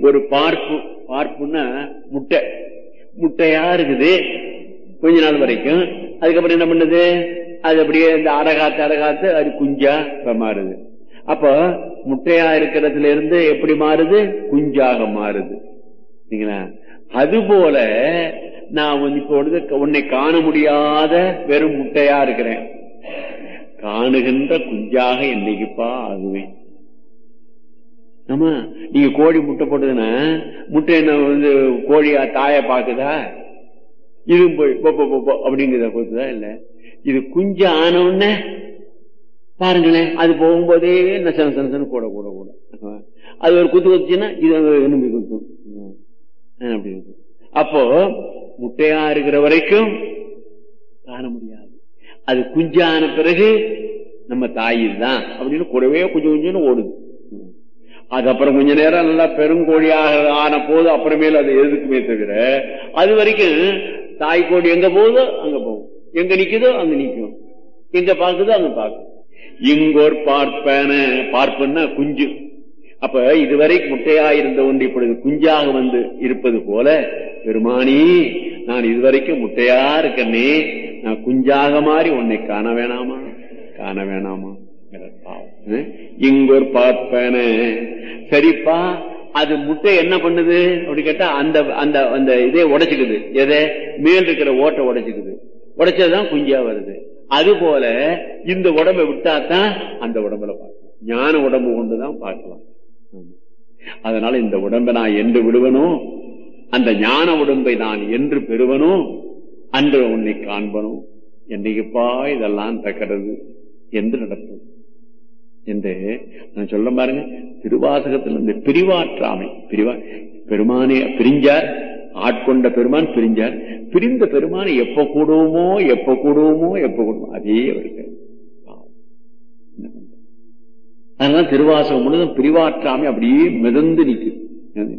ஒரு பார்ப்பு பார்ப்புன்னா முட்டை முட்டையா இருக்குது கொஞ்ச நாள் வரைக்கும் அதுக்கப்புறம் என்ன பண்ணுது அது அப்படியே இந்த அடகாத்து அடகாத்து அது குஞ்சா இப்ப மாறுது அப்ப முட்டையா இருக்கிறதுல இருந்து எப்படி மாறுது குஞ்சாக மாறுது சரிங்களா அது போல நான் வந்து இப்போ வந்து உன்னை காண முடியாத வெறும் முட்டையா இருக்கிறேன் காணுகின்ற குஞ்சாக என்னைக்குப்பா ஆகுவேன் ஆமா நீங்க கோழி முட்டை போட்டதுன்னா முட்டை என்ன வந்து கோழியா தாய பாக்குதா இதுவும் போய் பொ, பொ, பொ, பொ அப்படிங்கிறத கொடுத்ததா இல்ல இது குஞ்சு ஆன உடனே பாருங்களேன் அது போகும்போதே நசன சனசன கூட கூட கூட அது ஒரு குத்து குத்துச்சுன்னா இது எலும்பி குத்தும் ஆ, அப்படி இருக்கும் அப்போ முட்டையா இருக்கிற வரைக்கும் காண முடியாது அது குஞ்சான பிறகு நம்ம தாய் தான் அப்படின்னு கூடவே கொஞ்சம் கொஞ்சம் ஓடுது அது அப்புறம் கொஞ்ச நேரம் நல்லா பெருங்கோழியாக ஆன போது அப்புறமேல அது எதுக்குமே தவிர அது வரைக்கும் தாய் கோழி எங்க போகுதோ அங்க போகும் எங்க நிக்குதோ அங்க நிக்கும் எங்க பாக்குதோ அங்க பார்க்கும் இங்கோர் பார்ப்பன பார்ப்பன்னா குஞ்சு அப்ப இதுவரை முட்டையா இருந்த ஒன்று இப்பொழுது குஞ்சாக வந்து இருப்பது போல பெருமானி நான் இதுவரைக்கும் முட்டையா இருக்கனே நான் குஞ்சாக மாறி உன்னை காண வேணாமா காண வேணாமா பாவம் இங்கொரு பார்ப்பன சரிப்பா அது முட்டை என்ன பண்ணுது அப்படி கேட்டா அந்த அந்த அந்த இதே உடைச்சுக்குது எதை மேல் இருக்கிற ஓட்டை உடைச்சுக்குது உடைச்சதுதான் குஞ்சா வருது அது போல இந்த உடம்பை விட்டாதான் அந்த உடம்புல பார்க்கலாம் ஞான உடம்பு கொண்டுதான் பார்க்கலாம் அதனால இந்த உடம்பை நான் என்று விடுவனோ அந்த ஞான உடம்பை நான் என்று பெறுவனோ அன்று உன்னை காண்பனோ என்னைக்குப்பா இதெல்லாம் தக்கிறது என்று நடக்கும் என்று நான் சொல்ல பாருங்க திருவாசகத்தில் இந்த பிரிவாற்றாமை பிரிவா பெருமானே பிரிஞ்சார் ஆட்கொண்ட பெருமான் பிரிஞ்சார் பிரிந்த பெருமானை எப்ப கூடுவோமோ எப்ப கூடுவோமோ எப்ப கூடுவோமோ அதே அவருக்கு அதனால திருவாசகம் முழுதும் பிரிவாற்றாமை அப்படியே மிதந்து நிற்குது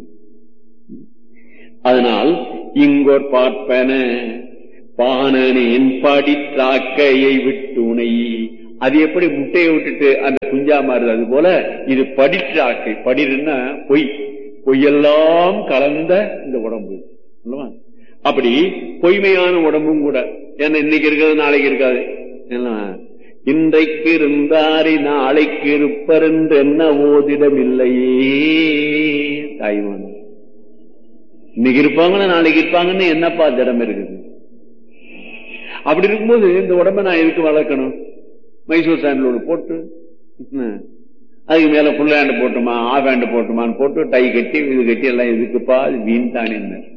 அதனால் இங்கோர் பார்ப்பன பானனின் படித்தாக்கையை விட்டு உனை அது எப்படி முட்டையை விட்டுட்டு அந்த குஞ்சா மாறுது அது போல இது படித்தாக்கை படிருன்னா பொய் பொய்யெல்லாம் கலந்த இந்த உடம்பு அல்லவா? அப்படி பொய்மையான உடம்பும் கூட ஏன்னா இன்னைக்கு இருக்கிறது நாளைக்கு இருக்காது என்ன? இன்றைக்கு இருந்தாரி நாளைக்கு இருப்பர் என்று என்ன ஓதிடமில்லையே தாய்மான இன்னைக்கு இருப்பாங்களா நாளைக்கு இருப்பாங்கன்னு என்னப்பா திடம் இருக்குது அப்படி இருக்கும்போது இந்த உடம்ப நான் எதுக்கு வளர்க்கணும் மைசூர் சாண்டலோடு போட்டு என்ன, அதுக்கு மேல புல் ஹேண்ட் போட்டுமா ஆஃப் ஹேண்ட் போட்டுமான்னு போட்டு டை கட்டி இது கட்டி எல்லாம் எதுக்குப்பா அது வீண் தான் என்ன